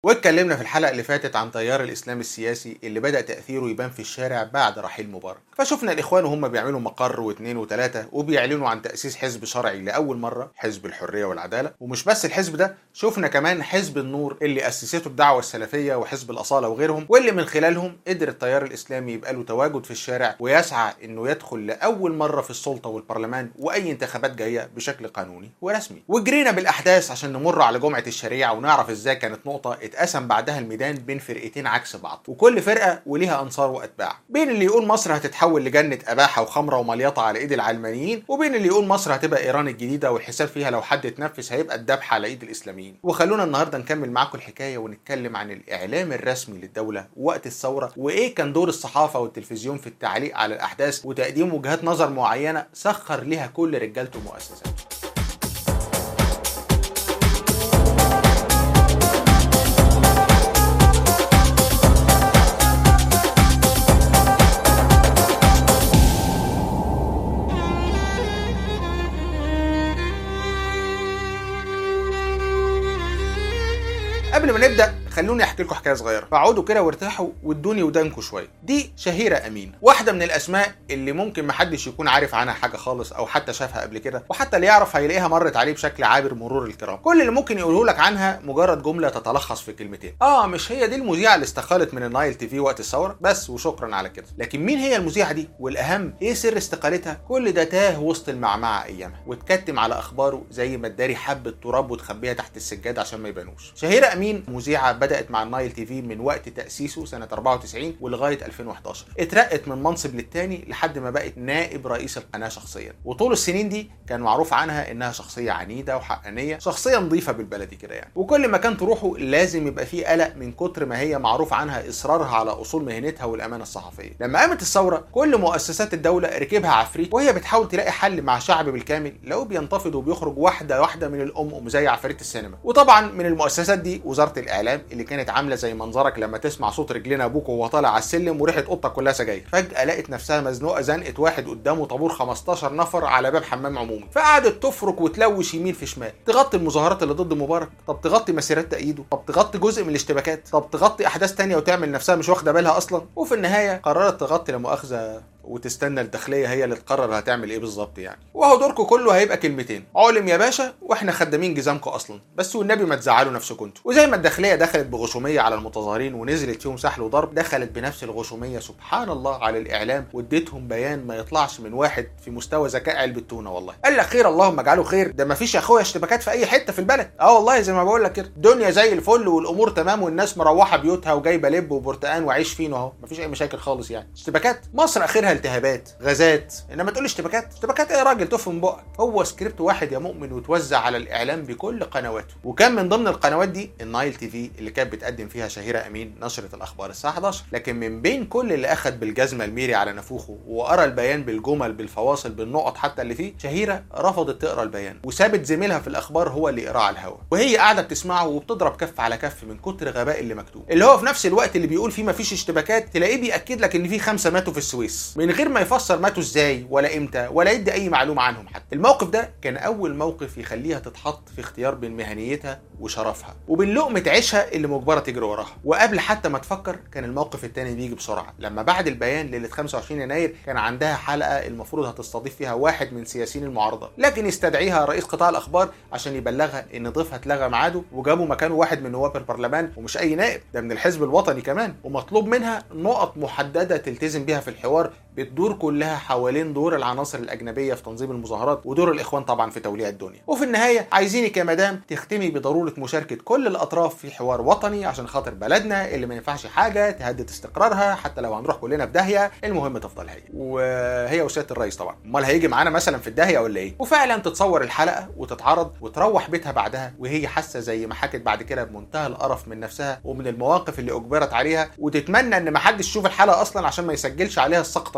واتكلمنا في الحلقه اللي فاتت عن تيار الاسلام السياسي اللي بدا تاثيره يبان في الشارع بعد رحيل مبارك فشفنا الاخوان وهم بيعملوا مقر واثنين وثلاثه وبيعلنوا عن تاسيس حزب شرعي لاول مره حزب الحريه والعداله ومش بس الحزب ده شفنا كمان حزب النور اللي اسسته الدعوه السلفيه وحزب الاصاله وغيرهم واللي من خلالهم قدر التيار الاسلامي يبقى له تواجد في الشارع ويسعى انه يدخل لاول مره في السلطه والبرلمان واي انتخابات جايه بشكل قانوني ورسمي وجرينا بالاحداث عشان نمر على جمعه الشريعه ونعرف ازاي كانت نقطه اتقسم بعدها الميدان بين فرقتين عكس بعض وكل فرقه وليها انصار واتباع بين اللي يقول مصر هتتحول لجنه اباحه وخمره ومليطه على ايد العلمانيين وبين اللي يقول مصر هتبقى ايران الجديده والحساب فيها لو حد اتنفس هيبقى الذبح على ايد الاسلاميين وخلونا النهارده نكمل معاكم الحكايه ونتكلم عن الاعلام الرسمي للدوله وقت الثوره وايه كان دور الصحافه والتلفزيون في التعليق على الاحداث وتقديم وجهات نظر معينه سخر لها كل رجالته ومؤسساته قبل ما نبدا خلوني احكي لكم حكايه صغيره فاقعدوا كده وارتاحوا وادوني ودانكم شويه دي شهيره امين واحده من الاسماء اللي ممكن محدش يكون عارف عنها حاجه خالص او حتى شافها قبل كده وحتى اللي يعرف هيلاقيها مرت عليه بشكل عابر مرور الكرام كل اللي ممكن يقوله لك عنها مجرد جمله تتلخص في كلمتين اه مش هي دي المذيعه اللي استقالت من النايل تي في وقت الثوره بس وشكرا على كده لكن مين هي المذيعه دي والاهم ايه سر استقالتها كل ده تاه وسط المعمعه ايامها واتكتم على اخباره زي ما اداري حبه تراب وتخبيها تحت السجاده عشان ما يبانوش شهيره امين مذيعه بدات مع النايل تي في من وقت تاسيسه سنه 94 ولغايه 2011 اترقت من منصب للتاني لحد ما بقت نائب رئيس القناه شخصيا وطول السنين دي كان معروف عنها انها شخصيه عنيده وحقانيه شخصيه نظيفه بالبلدي كده يعني وكل مكان تروحه لازم يبقى فيه قلق من كتر ما هي معروف عنها اصرارها على اصول مهنتها والامانه الصحفيه لما قامت الثوره كل مؤسسات الدوله ركبها عفريت وهي بتحاول تلاقي حل مع شعب بالكامل لو بينتفض وبيخرج واحده واحده من الام ام زي عفاريت السينما وطبعا من المؤسسات دي وزاره الاعلام اللي كانت عامله زي منظرك لما تسمع صوت رجلين ابوك وهو طالع على السلم وريحه قطه كلها سجاير فجاه لقت نفسها مزنوقه زنقه واحد قدامه طابور 15 نفر على باب حمام عمومي فقعدت تفرك وتلوش يمين في شمال تغطي المظاهرات اللي ضد مبارك طب تغطي مسيرات تأييده طب تغطي جزء من الاشتباكات طب تغطي احداث تانية وتعمل نفسها مش واخده بالها اصلا وفي النهايه قررت تغطي لا مؤاخذه وتستنى الداخليه هي اللي تقرر هتعمل ايه بالظبط يعني وهو دوركم كله هيبقى كلمتين علم يا باشا واحنا خدامين جزامكم اصلا بس والنبي ما تزعلوا نفسكم انتوا وزي ما الداخليه دخلت بغشوميه على المتظاهرين ونزلت فيهم سحل وضرب دخلت بنفس الغشوميه سبحان الله على الاعلام واديتهم بيان ما يطلعش من واحد في مستوى ذكاء علبه تونه والله قال لك خير اللهم اجعله خير ده ما فيش يا اخويا اشتباكات في اي حته في البلد اه والله زي ما بقول لك كده الدنيا زي الفل والامور تمام والناس مروحه بيوتها وجايبه لب وبرتقان وعيش فينو اهو مفيش اي مشاكل خالص يعني اشتباكات مصر اخرها التهابات غازات انما تقول اشتباكات اشتباكات ايه يا راجل تف من بقك هو سكريبت واحد يا مؤمن وتوزع على الاعلام بكل قنواته وكان من ضمن القنوات دي النايل تي في اللي كانت بتقدم فيها شهيره امين نشره الاخبار الساعه 11 لكن من بين كل اللي اخذ بالجزمه الميري على نافوخه وقرا البيان بالجمل بالفواصل بالنقط حتى اللي فيه شهيره رفضت تقرا البيان وسابت زميلها في الاخبار هو اللي يقراه على الهوا وهي قاعده بتسمعه وبتضرب كف على كف من كتر غباء اللي مكتوب اللي هو في نفس الوقت اللي بيقول فيه مفيش اشتباكات تلاقيه بياكد لك ان في خمسه ماتوا في السويس من غير ما يفسر ماتوا ازاي ولا امتى ولا يدي اي معلومه عنهم حتى الموقف ده كان اول موقف يخليها تتحط في اختيار بين مهنيتها وشرفها وبين لقمه عيشها اللي مجبره تجري وراها وقبل حتى ما تفكر كان الموقف التاني بيجي بسرعه لما بعد البيان ليله 25 يناير كان عندها حلقه المفروض هتستضيف فيها واحد من سياسيين المعارضه لكن يستدعيها رئيس قطاع الاخبار عشان يبلغها ان ضيفها اتلغى ميعاده وجابوا مكانه واحد من نواب البرلمان ومش اي نائب ده من الحزب الوطني كمان ومطلوب منها نقط محدده تلتزم بيها في الحوار بتدور كلها حوالين دور العناصر الاجنبيه في تنظيم المظاهرات ودور الاخوان طبعا في توليع الدنيا وفي النهايه عايزينك يا مدام تختمي بضروره مشاركه كل الاطراف في حوار وطني عشان خاطر بلدنا اللي ما ينفعش حاجه تهدد استقرارها حتى لو هنروح كلنا في داهيه المهم تفضل هي وهي وسياده الرئيس طبعا امال هيجي معانا مثلا في الداهيه ولا ايه وفعلا تتصور الحلقه وتتعرض وتروح بيتها بعدها وهي حاسه زي ما حكت بعد كده بمنتهى القرف من نفسها ومن المواقف اللي اجبرت عليها وتتمنى ان ما حدش يشوف الحلقه اصلا عشان ما يسجلش عليها السقطه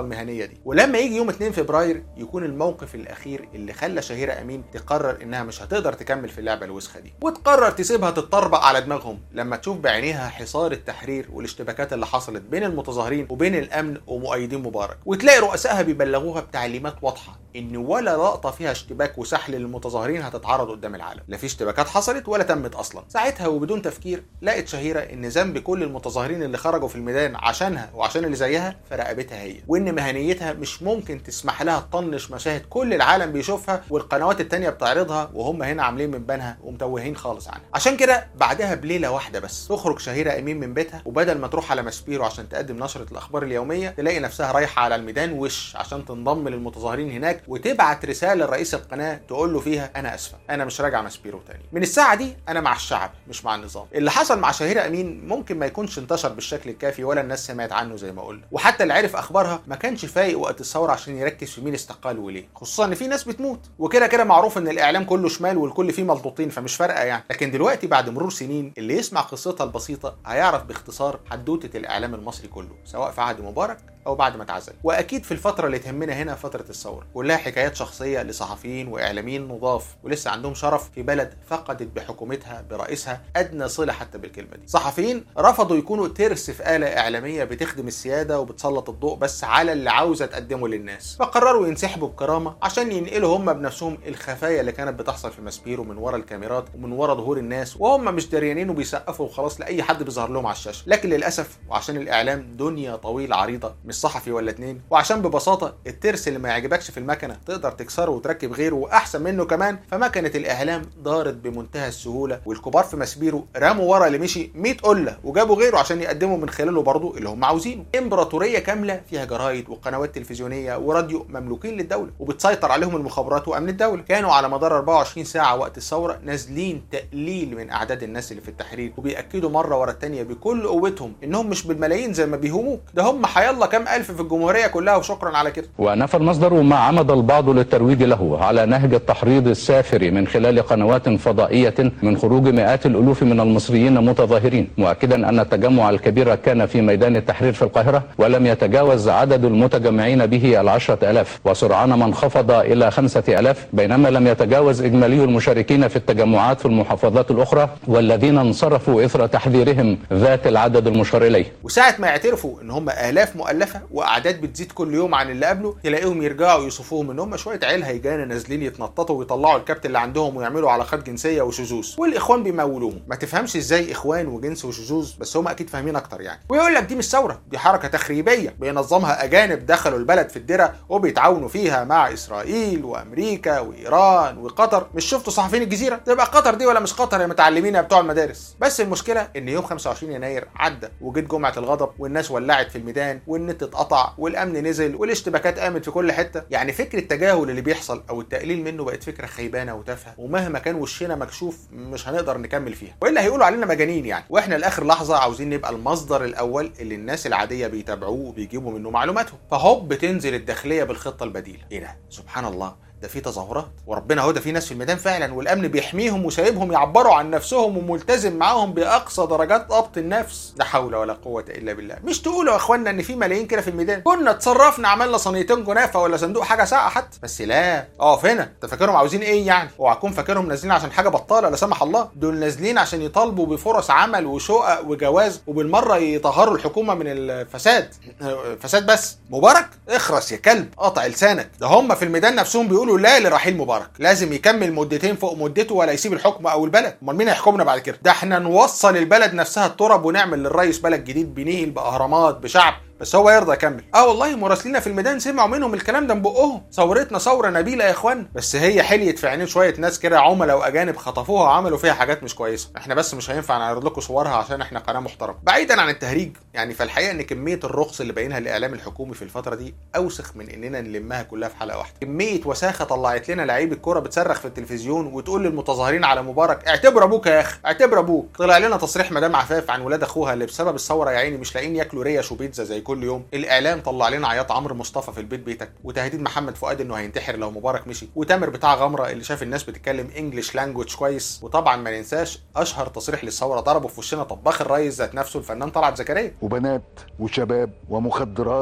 المهنيه دي ولما يجي يوم 2 فبراير يكون الموقف الاخير اللي خلى شهيره امين تقرر انها مش هتقدر تكمل في اللعبه الوسخه دي وتقرر تسيبها تتطربق على دماغهم لما تشوف بعينيها حصار التحرير والاشتباكات اللي حصلت بين المتظاهرين وبين الامن ومؤيدين مبارك وتلاقي رؤسائها بيبلغوها بتعليمات واضحه ان ولا لقطه فيها اشتباك وسحل للمتظاهرين هتتعرض قدام العالم لا في اشتباكات حصلت ولا تمت اصلا ساعتها وبدون تفكير لقت شهيره ان ذنب كل المتظاهرين اللي خرجوا في الميدان عشانها وعشان اللي زيها في رقبتها هي وان مهنيتها مش ممكن تسمح لها تطنش مشاهد كل العالم بيشوفها والقنوات التانية بتعرضها وهم هنا عاملين من بينها ومتوهين خالص عنها عشان كده بعدها بليله واحده بس تخرج شهيره امين من بيتها وبدل ما تروح على ماسبيرو عشان تقدم نشره الاخبار اليوميه تلاقي نفسها رايحه على الميدان وش عشان تنضم للمتظاهرين هناك وتبعت رساله لرئيس القناه تقول له فيها انا اسفه انا مش راجع ماسبيرو تاني من الساعه دي انا مع الشعب مش مع النظام اللي حصل مع شهيره امين ممكن ما يكونش انتشر بالشكل الكافي ولا الناس سمعت عنه زي ما قلنا وحتى اللي عرف اخبارها ما كانش فايق وقت الثوره عشان يركز في مين استقال وليه خصوصا ان في ناس بتموت وكده كده معروف ان الاعلام كله شمال والكل فيه ملطوطين فمش فارقه يعني لكن دلوقتي بعد مرور سنين اللي يسمع قصتها البسيطه هيعرف باختصار حدوته الاعلام المصري كله سواء في عهد مبارك او بعد ما اتعزل واكيد في الفتره اللي تهمنا هنا فتره الثوره كلها حكايات شخصيه لصحفيين واعلاميين نضاف ولسه عندهم شرف في بلد فقدت بحكومتها برئيسها ادنى صله حتى بالكلمه دي صحفيين رفضوا يكونوا ترس في اله اعلاميه بتخدم السياده وبتسلط الضوء بس على اللي عاوزه تقدمه للناس فقرروا ينسحبوا بكرامه عشان ينقلوا هم بنفسهم الخفايا اللي كانت بتحصل في ماسبيرو من ورا الكاميرات ومن ورا ظهور الناس وهم مش دريانين وبيسقفوا وخلاص لاي حد بيظهر لهم على الشاشه لكن للاسف وعشان الاعلام دنيا طويله عريضه مش صحفي ولا اتنين وعشان ببساطه الترس اللي ما يعجبكش في المكنه تقدر تكسره وتركب غيره واحسن منه كمان فمكنه الاعلام دارت بمنتهى السهوله والكبار في مسبيرو رموا ورا اللي مشي 100 قله وجابوا غيره عشان يقدموا من خلاله برضه اللي هم عاوزينه امبراطوريه كامله فيها جرايد وقنوات تلفزيونيه وراديو مملوكين للدوله وبتسيطر عليهم المخابرات وامن الدوله كانوا على مدار 24 ساعه وقت الثوره نازلين تقليل من اعداد الناس اللي في التحرير وبياكدوا مره ورا الثانيه بكل قوتهم انهم مش بالملايين زي ما بيهموك ده هم حيالله كام الف في الجمهوريه كلها وشكرا على كده ونفى المصدر ما عمد البعض للترويج له على نهج التحريض السافر من خلال قنوات فضائية من خروج مئات الألوف من المصريين متظاهرين مؤكدا أن التجمع الكبير كان في ميدان التحرير في القاهرة ولم يتجاوز عدد المتجمعين به العشرة ألاف وسرعان ما انخفض إلى خمسة ألاف بينما لم يتجاوز إجمالي المشاركين في التجمعات في المحافظات الأخرى والذين انصرفوا إثر تحذيرهم ذات العدد المشار إليه وساعة ما يعترفوا ان هم الاف مؤلفة واعداد بتزيد كل يوم عن اللي قبله تلاقيهم يرجعوا يوصفوهم ان هم شوية عيال هيجانة نازلين يتنططوا ويطلعوا الكابت اللي عندهم ويعملوا علاقات جنسية وشذوذ والاخوان بيمولوهم ما تفهمش ازاي اخوان وجنس وشذوذ بس هم اكيد فاهمين اكتر يعني ويقول لك دي مش ثورة دي حركة تخريبية بينظمها اجانب دخلوا البلد في الدرة وبيتعاونوا فيها مع اسرائيل وامريكا وايران وقطر مش شفتوا صحفيين الجزيرة تبقى قطر دي ولا مش قطر يا متعلمين يا بتوع المدارس بس المشكلة ان يوم 25 يناير عدى وجيت جمعة الغضب والناس ولعت في الميدان والنت اتقطع والامن نزل والاشتباكات قامت في كل حته يعني فكره التجاهل اللي بيحصل او التقليل منه بقت فكره خيبانه وتافهه ومهما كان وشنا مكشوف مش هنقدر نكمل فيها والا هيقولوا علينا مجانين يعني واحنا لاخر لحظه عاوزين نبقى المصدر الاول اللي الناس العاديه بيتابعوه وبيجيبوا منه معلوماتهم فهوب بتنزل الداخليه بالخطه البديله ايه ده سبحان الله ده في تظاهرات وربنا هو ده في ناس في الميدان فعلا والامن بيحميهم وسايبهم يعبروا عن نفسهم وملتزم معاهم باقصى درجات ضبط النفس لا حول ولا قوه الا بالله مش تقولوا يا اخوانا ان في ملايين كده في الميدان كنا اتصرفنا عملنا صينيتين جنافه ولا صندوق حاجه ساقعه حتى بس لا اقف هنا انت فاكرهم عاوزين ايه يعني اوعى تكون فاكرهم نازلين عشان حاجه بطاله لا سمح الله دول نازلين عشان يطالبوا بفرص عمل وشقق وجواز وبالمره يطهروا الحكومه من الفساد فساد بس مبارك اخرس يا كلب قطع لسانك ده هم في الميدان نفسهم بيقولوا لا لرحيل مبارك لازم يكمل مدتين فوق مدته ولا يسيب الحكم او البلد امال مين هيحكمنا بعد كده ده احنا نوصل البلد نفسها التراب ونعمل للرئيس بلد جديد بنيل باهرامات بشعب بس هو يرضى يكمل اه والله مراسلينا في الميدان سمعوا منهم الكلام ده من بقهم ثورتنا ثوره نبيله يا اخوان بس هي حليت في عينين شويه ناس كده عملاء واجانب خطفوها وعملوا فيها حاجات مش كويسه احنا بس مش هينفع نعرض لكم صورها عشان احنا قناه محترمه بعيدا عن التهريج يعني فالحقيقه ان كميه الرخص اللي باينها الاعلام الحكومي في الفتره دي اوسخ من اننا نلمها كلها في حلقه واحده كميه وساخه طلعت لنا لعيب الكوره بتصرخ في التلفزيون وتقول للمتظاهرين على مبارك اعتبر ابوك يا اخي اعتبر ابوك طلع لنا تصريح مدام عفاف عن ولاد اخوها اللي بسبب الثوره يا عيني مش لاقيين ياكلوا ريش وبيتزا زي كل يوم الاعلام طلع لنا عياط عمرو مصطفى في البيت بيتك وتهديد محمد فؤاد انه هينتحر لو مبارك مشي وتامر بتاع غمره اللي شاف الناس بتتكلم انجلش لانجوج كويس وطبعا ما ننساش اشهر تصريح للثوره ضربه في وشنا طباخ الريس ذات نفسه الفنان طلعت زكريا وبنات وشباب ومخدرات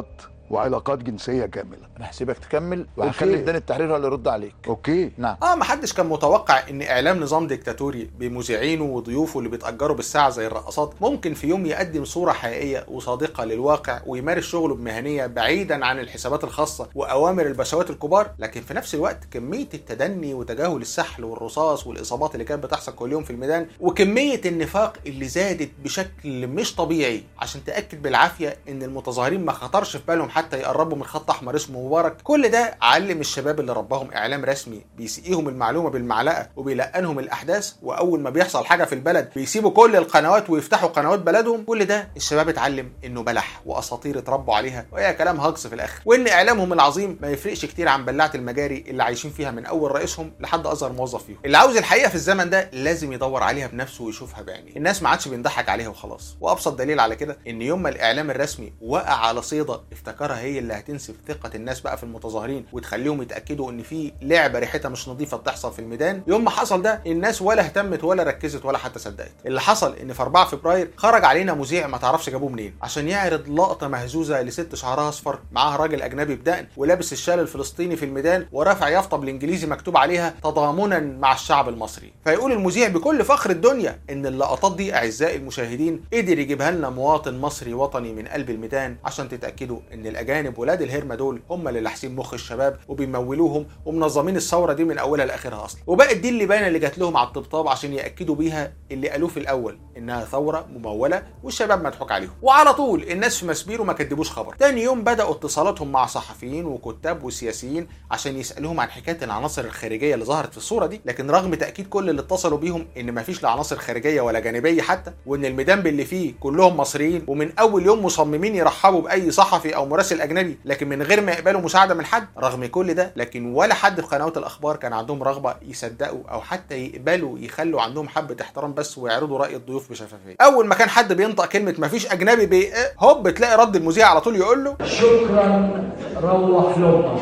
وعلاقات جنسيه كامله انا هسيبك تكمل أوكي. وهخلي ميدان التحرير هو اللي يرد عليك اوكي نعم اه محدش كان متوقع ان اعلام نظام ديكتاتوري بمذيعينه وضيوفه اللي بيتاجروا بالساعه زي الرقصات ممكن في يوم يقدم صوره حقيقيه وصادقه للواقع ويمارس شغله بمهنيه بعيدا عن الحسابات الخاصه واوامر البشوات الكبار لكن في نفس الوقت كميه التدني وتجاهل السحل والرصاص والاصابات اللي كانت بتحصل كل يوم في الميدان وكميه النفاق اللي زادت بشكل مش طبيعي عشان تاكد بالعافيه ان المتظاهرين ما خطرش في بالهم حتى يقربوا من خط احمر اسمه مبارك كل ده علم الشباب اللي رباهم اعلام رسمي بيسقيهم المعلومه بالمعلقه وبيلقنهم الاحداث واول ما بيحصل حاجه في البلد بيسيبوا كل القنوات ويفتحوا قنوات بلدهم كل ده الشباب اتعلم انه بلح واساطير اتربوا عليها وهي كلام هجص في الاخر وان اعلامهم العظيم ما يفرقش كتير عن بلاعه المجاري اللي عايشين فيها من اول رئيسهم لحد اصغر موظف فيهم اللي عاوز الحقيقه في الزمن ده لازم يدور عليها بنفسه ويشوفها بعينيه الناس ما عادش بينضحك عليها وخلاص وابسط دليل على كده ان يوم ما الاعلام الرسمي وقع على صيده افتكرها هي اللي هتنسف ثقه الناس بقى في المتظاهرين وتخليهم يتاكدوا ان في لعبه ريحتها مش نظيفه بتحصل في الميدان يوم ما حصل ده الناس ولا اهتمت ولا ركزت ولا حتى صدقت اللي حصل ان في 4 فبراير خرج علينا مذيع ما تعرفش جابوه منين عشان يعرض لقطه مهزوزه لست شعرها اصفر معاها راجل اجنبي بدقن ولابس الشال الفلسطيني في الميدان ورافع يافطه بالانجليزي مكتوب عليها تضامنا مع الشعب المصري فيقول المذيع بكل فخر الدنيا ان اللقطات دي اعزائي المشاهدين قدر يجيبها لنا مواطن مصري وطني من قلب الميدان عشان تتاكدوا ان الاجانب ولاد الهرمه دول هم اللي لاحسين مخ الشباب وبيمولوهم ومنظمين الثوره دي من اولها لاخرها اصلا وبقت دي اللي باينه اللي جات لهم على الطبطاب عشان ياكدوا بيها اللي قالوه في الاول انها ثوره مموله والشباب مضحوك عليهم وعلى طول الناس في مسبيرو ما كدبوش خبر تاني يوم بداوا اتصالاتهم مع صحفيين وكتاب وسياسيين عشان يسالوهم عن حكايه العناصر الخارجيه اللي ظهرت في الصوره دي لكن رغم تاكيد كل اللي اتصلوا بيهم ان ما فيش لا عناصر خارجيه ولا جانبيه حتى وان الميدان باللي فيه كلهم مصريين ومن اول يوم مصممين يرحبوا باي صحفي او مراسل اجنبي لكن من غير ما يقبلوا مساعده من حد رغم كل ده لكن ولا حد في قنوات الاخبار كان عندهم رغبه يصدقوا او حتى يقبلوا يخلوا عندهم حبه احترام بس ويعرضوا راي الضيوف بشفافيه اول ما كان حد بينطق كلمه ما فيش اجنبي بي هوب تلاقي رد المذيع على طول يقول له شكرا روح لامك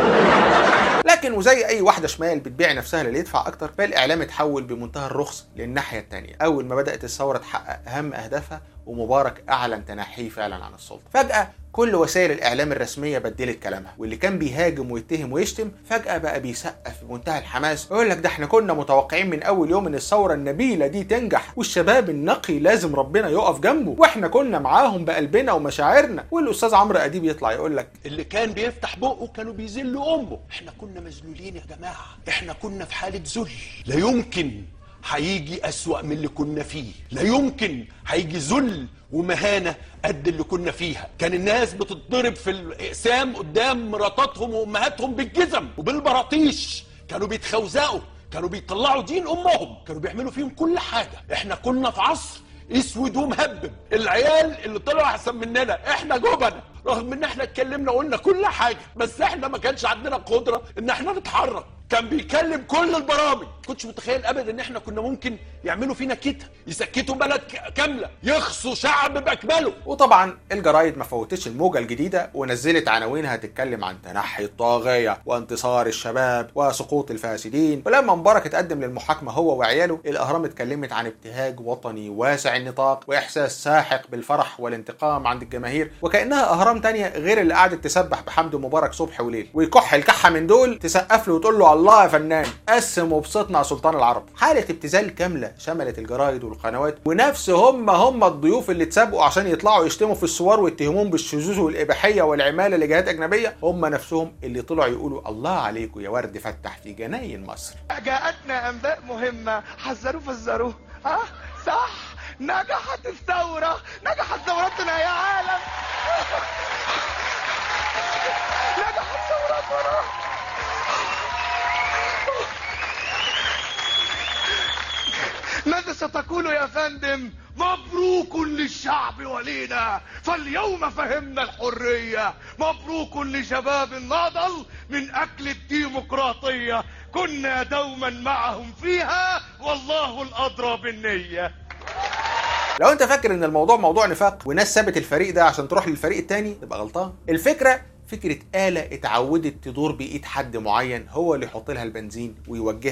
لكن وزي اي واحده شمال بتبيع نفسها للي يدفع اكتر فالاعلام اتحول بمنتهى الرخص للناحيه الثانيه اول ما بدات الثوره تحقق اهم اهدافها ومبارك اعلن تنحيه فعلا عن السلطه فجاه كل وسائل الاعلام الرسميه بدلت كلامها واللي كان بيهاجم ويتهم ويشتم فجاه بقى بيسقف بمنتهى الحماس ويقول لك ده احنا كنا متوقعين من اول يوم ان الثوره النبيله دي تنجح والشباب النقي لازم ربنا يقف جنبه واحنا كنا معاهم بقلبنا ومشاعرنا والاستاذ عمرو اديب يطلع يقول لك اللي كان بيفتح بقه كانوا بيذلوا امه احنا كنا مذلولين يا جماعه احنا كنا في حاله ذل لا يمكن هيجي اسوا من اللي كنا فيه لا يمكن هيجي ذل ومهانه قد اللي كنا فيها كان الناس بتتضرب في الاقسام قدام مراتاتهم وامهاتهم بالجزم وبالبراطيش كانوا بيتخوزقوا كانوا بيطلعوا دين امهم كانوا بيعملوا فيهم كل حاجه احنا كنا في عصر اسود ومهبب العيال اللي طلعوا احسن مننا احنا جبنه رغم ان احنا اتكلمنا وقلنا كل حاجه بس احنا ما كانش عندنا قدره ان احنا نتحرك كان بيكلم كل البرامج كنتش متخيل ابدا ان احنا كنا ممكن يعملوا فينا كده يسكتوا بلد ك- كامله يخصوا شعب باكمله وطبعا الجرايد ما فوتتش الموجه الجديده ونزلت عناوينها تتكلم عن تنحي الطاغيه وانتصار الشباب وسقوط الفاسدين ولما مبارك اتقدم للمحاكمه هو وعياله الاهرام اتكلمت عن ابتهاج وطني واسع النطاق واحساس ساحق بالفرح والانتقام عند الجماهير وكانها اهرام تانية غير اللي قعدت تسبح بحمد مبارك صبح وليل ويكح الكحه من دول تسقف له وتقول له الله يا فنان قسم وبسطنا يا سلطان العرب حاله ابتذال كامله شملت الجرايد والقنوات ونفس هم هم الضيوف اللي اتسابقوا عشان يطلعوا يشتموا في الصور ويتهمون بالشذوذ والاباحيه والعماله لجهات اجنبيه هم نفسهم اللي طلعوا يقولوا الله عليكم يا ورد فتح في جناين مصر جاءتنا انباء مهمه حذروه فزروه ها صح نجحت الثوره نجحت ثورتنا يا عالم نجحت ثورتنا ماذا ستقول يا فندم مبروك للشعب ولينا فاليوم فهمنا الحرية مبروك لشباب ناضل من أكل الديمقراطية كنا دوما معهم فيها والله الأدرى بالنية لو انت فاكر ان الموضوع موضوع نفاق وناس سابت الفريق ده عشان تروح للفريق التاني تبقى غلطان الفكره فكرة آلة اتعودت تدور بإيد حد معين هو اللي يحط لها البنزين ويوجهها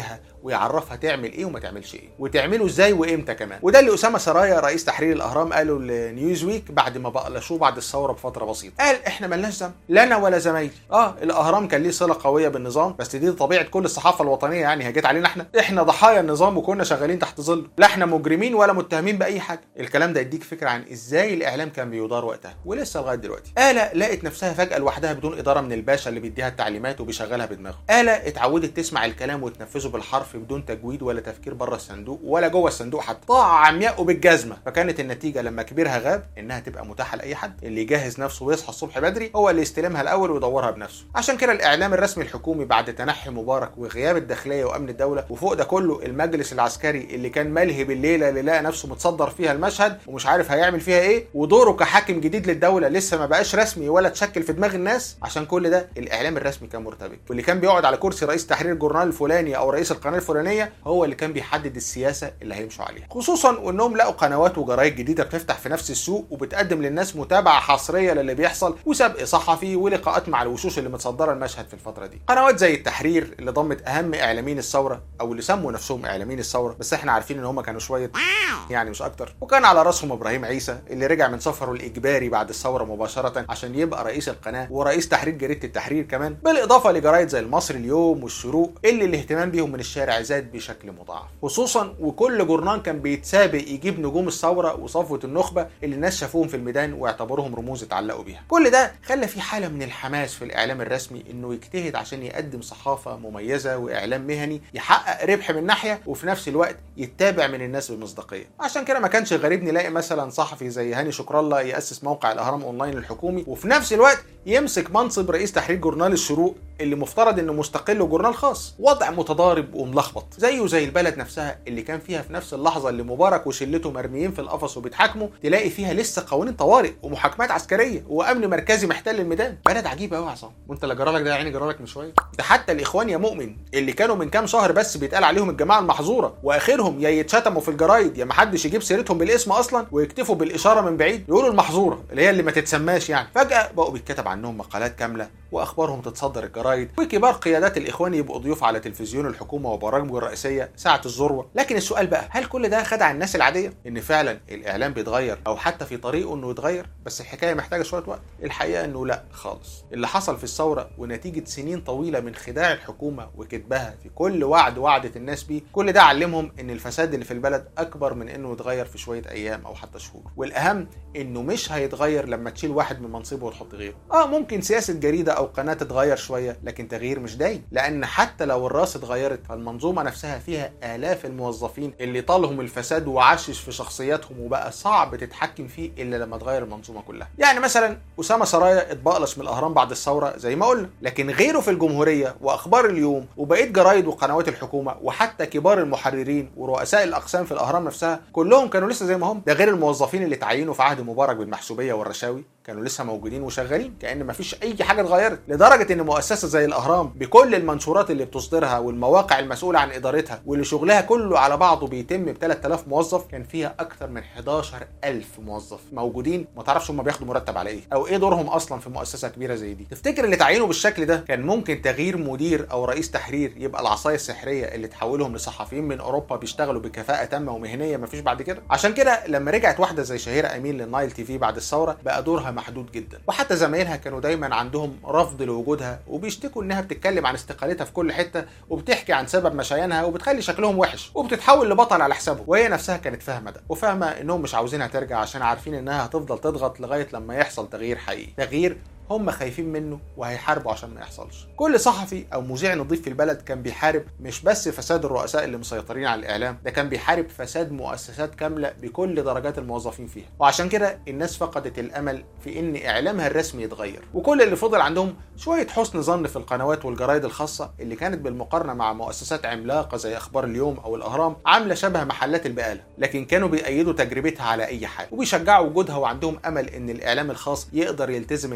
ويعرفها تعمل ايه وما تعملش ايه وتعمله ازاي وامتى كمان وده اللي اسامه سرايا رئيس تحرير الاهرام قاله لنيوز ويك بعد ما بقلشوه بعد الثوره بفتره بسيطه قال احنا ملناش ذنب لا انا ولا زمايلي اه الاهرام كان ليه صله قويه بالنظام بس دي طبيعه كل الصحافه الوطنيه يعني هي جت علينا احنا احنا ضحايا النظام وكنا شغالين تحت ظله لا احنا مجرمين ولا متهمين باي حاجه الكلام ده يديك فكره عن ازاي الاعلام كان بيدار وقتها ولسه لغايه دلوقتي آلة لقت نفسها فجأة لوحدها بدون إدارة من الباشا اللي بيديها التعليمات وبيشغلها بدماغه آلة اتعودت تسمع الكلام وتنفذه بالحرف بدون تجويد ولا تفكير بره الصندوق ولا جوه الصندوق حتى طاعة عمياء وبالجزمة فكانت النتيجة لما كبيرها غاب إنها تبقى متاحة لأي حد اللي يجهز نفسه ويصحى الصبح بدري هو اللي يستلمها الأول ويدورها بنفسه عشان كده الإعلام الرسمي الحكومي بعد تنحي مبارك وغياب الداخلية وأمن الدولة وفوق ده كله المجلس العسكري اللي كان ملهي بالليلة اللي لقى نفسه متصدر فيها المشهد ومش عارف هيعمل فيها إيه ودوره كحاكم جديد للدولة لسه ما بقاش رسمي ولا اتشكل في دماغ الناس عشان كل ده الاعلام الرسمي كان مرتبك واللي كان بيقعد على كرسي رئيس تحرير الجورنال الفلاني او رئيس القناه الفلانيه هو اللي كان بيحدد السياسه اللي هيمشوا عليها خصوصا وانهم لقوا قنوات وجرايد جديده بتفتح في نفس السوق وبتقدم للناس متابعه حصريه للي بيحصل وسبق صحفي ولقاءات مع الوشوش اللي متصدره المشهد في الفتره دي قنوات زي التحرير اللي ضمت اهم اعلاميين الثوره او اللي سموا نفسهم اعلاميين الثوره بس احنا عارفين ان هم كانوا شويه يعني مش اكتر وكان على راسهم ابراهيم عيسى اللي رجع من سفره الاجباري بعد الثوره مباشره عشان يبقى رئيس القناه ورئيس تحرير جريده التحرير كمان بالاضافه لجرايد زي المصري اليوم والشروق اللي الاهتمام بيهم من الشارع زاد بشكل مضاعف خصوصا وكل جورنان كان بيتسابق يجيب نجوم الثوره وصفوه النخبه اللي الناس شافوهم في الميدان واعتبروهم رموز اتعلقوا بيها كل ده خلى في حاله من الحماس في الاعلام الرسمي انه يجتهد عشان يقدم صحافه مميزه واعلام مهني يحقق ربح من ناحيه وفي نفس الوقت يتابع من الناس بمصداقيه عشان كده ما كانش غريب نلاقي مثلا صحفي زي هاني شكر الله ياسس موقع الاهرام اونلاين الحكومي وفي نفس الوقت يمسك منصب رئيس تحرير جورنال الشروق اللي مفترض انه مستقل وجورنال خاص وضع متضارب وملخبط زيه زي البلد نفسها اللي كان فيها في نفس اللحظه اللي مبارك وشلته مرميين في القفص وبيتحاكموا تلاقي فيها لسه قوانين طوارئ ومحاكمات عسكريه وامن مركزي محتل الميدان بلد عجيبه قوي يا عصام وانت اللي جرالك ده يا عيني جرالك من شويه ده حتى الاخوان يا مؤمن اللي كانوا من كام شهر بس بيتقال عليهم الجماعه المحظوره واخرهم يا يتشتموا في الجرايد يا محدش يجيب سيرتهم بالاسم اصلا ويكتفوا بالاشاره من بعيد يقولوا المحظوره اللي هي اللي ما تتسماش يعني فجاه بقوا بيتكتب عنهم مقالات كامله واخبارهم تتصدر الجرايد وكبار قيادات الاخوان يبقوا ضيوف على تلفزيون الحكومه وبرامجه الرئيسيه ساعه الذروه لكن السؤال بقى هل كل ده خدع الناس العاديه ان فعلا الاعلام بيتغير او حتى في طريقه انه يتغير بس الحكايه محتاجه شويه وقت الحقيقه انه لا خالص اللي حصل في الثوره ونتيجه سنين طويله من خداع الحكومه وكذبها في كل وعد وعدت الناس بيه كل ده علمهم ان الفساد اللي في البلد اكبر من انه يتغير في شويه ايام او حتى شهور والاهم انه مش هيتغير لما تشيل واحد من منصبه وتحط غيره اه ممكن سياسه جريده او قناه تتغير شويه لكن تغيير مش دايم لان حتى لو الراس اتغيرت فالمنظومه نفسها فيها الاف الموظفين اللي طالهم الفساد وعشش في شخصياتهم وبقى صعب تتحكم فيه الا لما تغير المنظومه كلها يعني مثلا اسامه سرايا اتبقلش من الاهرام بعد الثوره زي ما قلنا لكن غيره في الجمهوريه واخبار اليوم وبقيه جرايد وقنوات الحكومه وحتى كبار المحررين ورؤساء الاقسام في الاهرام نفسها كلهم كانوا لسه زي ما هم ده غير الموظفين اللي تعينوا في عهد مبارك بالمحسوبيه والرشاوي كانوا لسه موجودين وشغالين كان مفيش اي حاجه اتغيرت لدرجه ان مؤسسه زي الاهرام بكل المنشورات اللي بتصدرها والمواقع المسؤوله عن ادارتها واللي شغلها كله على بعضه بيتم ب 3000 موظف كان فيها اكتر من 11000 موظف موجودين ما تعرفش هم بياخدوا مرتب على ايه او ايه دورهم اصلا في مؤسسه كبيره زي دي تفتكر اللي تعينوا بالشكل ده كان ممكن تغيير مدير او رئيس تحرير يبقى العصايه السحريه اللي تحولهم لصحفيين من اوروبا بيشتغلوا بكفاءه تامه ومهنيه مفيش بعد كده عشان كده لما رجعت واحده زي شهيره امين للنايل تي في بعد الثوره بقى دورها محدود جدا وحتى زمايلها كانوا دايما عندهم رفض لوجودها وبيشتكوا انها بتتكلم عن استقالتها في كل حته وبتحكي عن سبب مشيانها وبتخلي شكلهم وحش وبتتحول لبطل على حسابهم وهي نفسها كانت فاهمه ده وفاهمه انهم مش عاوزينها ترجع عشان عارفين انها هتفضل تضغط لغايه لما يحصل تغيير حقيقي تغيير هم خايفين منه وهيحاربوا عشان ما يحصلش كل صحفي او مذيع نظيف في البلد كان بيحارب مش بس فساد الرؤساء اللي مسيطرين على الاعلام ده كان بيحارب فساد مؤسسات كامله بكل درجات الموظفين فيها وعشان كده الناس فقدت الامل في ان اعلامها الرسمي يتغير وكل اللي فضل عندهم شويه حسن ظن في القنوات والجرايد الخاصه اللي كانت بالمقارنه مع مؤسسات عملاقه زي اخبار اليوم او الاهرام عامله شبه محلات البقاله لكن كانوا بيأيدوا تجربتها على اي حال وبيشجعوا وجودها وعندهم امل ان الاعلام الخاص يقدر يلتزم المهنيه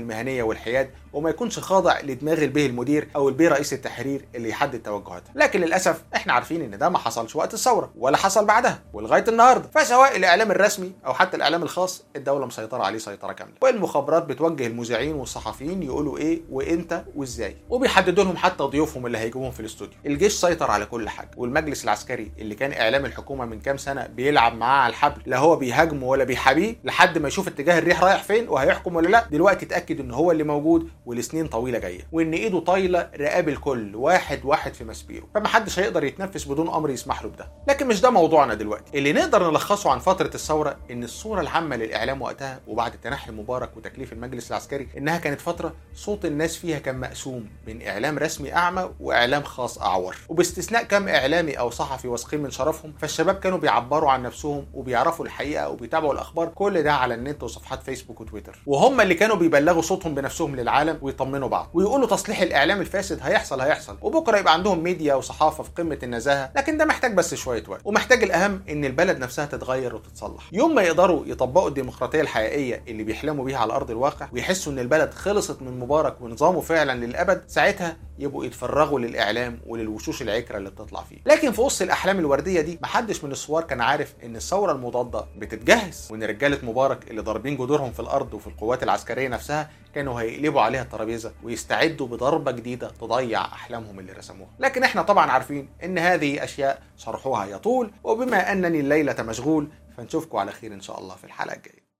والحياد وما يكونش خاضع لدماغ البيه المدير او البيه رئيس التحرير اللي يحدد توجهاتها لكن للاسف احنا عارفين ان ده ما حصلش وقت الثوره ولا حصل بعدها ولغايه النهارده فسواء الاعلام الرسمي او حتى الاعلام الخاص الدوله مسيطره عليه سيطره كامله والمخابرات بتوجه المذيعين والصحفيين يقولوا ايه وامتى وازاي وبيحددوا لهم حتى ضيوفهم اللي هيجيبوهم في الاستوديو الجيش سيطر على كل حاجه والمجلس العسكري اللي كان اعلام الحكومه من كام سنه بيلعب معاه على الحبل لا هو بيهاجمه ولا بيحابيه لحد ما يشوف اتجاه الريح رايح فين وهيحكم ولا لا دلوقتي اتاكد ان هو اللي موجود والسنين طويله جايه وان ايده طايله رقاب الكل واحد واحد في مسبيره فمحدش هيقدر يتنفس بدون امر يسمح له بده لكن مش ده موضوعنا دلوقتي اللي نقدر نلخصه عن فتره الثوره ان الصوره العامه للاعلام وقتها وبعد تنحي مبارك وتكليف المجلس العسكري انها كانت فتره صوت الناس فيها كان مقسوم بين اعلام رسمي اعمى واعلام خاص اعور وباستثناء كم اعلامي او صحفي واثقين من شرفهم فالشباب كانوا بيعبروا عن نفسهم وبيعرفوا الحقيقه وبيتابعوا الاخبار كل ده على النت وصفحات فيسبوك وتويتر وهم اللي كانوا بيبلغوا صوتهم بنفسهم للعالم ويطمنوا بعض ويقولوا تصليح الاعلام الفاسد هيحصل هيحصل وبكره يبقى عندهم ميديا وصحافه في قمه النزاهه لكن ده محتاج بس شويه وقت ومحتاج الاهم ان البلد نفسها تتغير وتتصلح يوم ما يقدروا يطبقوا الديمقراطيه الحقيقيه اللي بيحلموا بيها على ارض الواقع ويحسوا ان البلد خلصت من مبارك ونظامه فعلا للابد ساعتها يبقوا يتفرغوا للاعلام وللوشوش العكره اللي بتطلع فيه لكن في وسط الاحلام الورديه دي محدش من الثوار كان عارف ان الثوره المضاده بتتجهز وان رجاله مبارك اللي ضاربين جذورهم في الارض وفي القوات العسكريه نفسها كانوا هيقلبوا عليها الترابيزه ويستعدوا بضربه جديده تضيع احلامهم اللي رسموها لكن احنا طبعا عارفين ان هذه اشياء شرحوها يطول وبما انني الليله مشغول فنشوفكم على خير ان شاء الله في الحلقه الجايه